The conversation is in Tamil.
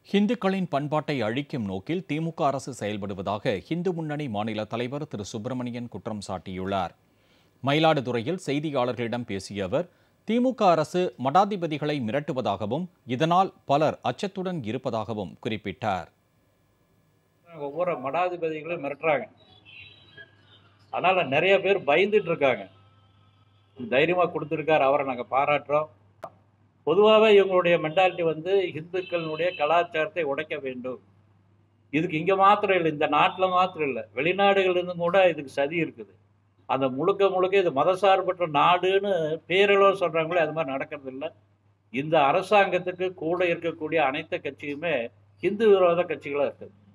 ஹிந்துக்களின் பண்பாட்டை அழிக்கும் நோக்கில் திமுக அரசு செயல்படுவதாக இந்து முன்னணி மாநில தலைவர் திரு சுப்பிரமணியன் குற்றம் சாட்டியுள்ளார் மயிலாடுதுறையில் செய்தியாளர்களிடம் பேசிய அவர் திமுக அரசு மடாதிபதிகளை மிரட்டுவதாகவும் இதனால் பலர் அச்சத்துடன் இருப்பதாகவும் குறிப்பிட்டார் ஒவ்வொரு மடாதிபதிகளையும் மிரட்டுறாங்க அதனால நிறைய பேர் பயந்துட்டு இருக்காங்க தைரியமா கொடுத்துருக்காரு அவரை நாங்க பாராட்டுறோம் பொதுவாகவே இவங்களுடைய மென்டாலிட்டி வந்து இந்துக்களுடைய கலாச்சாரத்தை உடைக்க வேண்டும் இதுக்கு இங்க மாத்திரம் இல்லை இந்த நாட்டில் மாத்திரம் இல்லை வெளிநாடுகள்ல இருந்தும் கூட இதுக்கு சதி இருக்குது அந்த முழுக்க முழுக்க இது மதசார்பற்ற நாடுன்னு பேரளவு சொல்றாங்களே அது மாதிரி நடக்கிறது இல்லை இந்த அரசாங்கத்துக்கு கூட இருக்கக்கூடிய அனைத்து கட்சியுமே இந்து விரோத கட்சிகளாக இருக்குது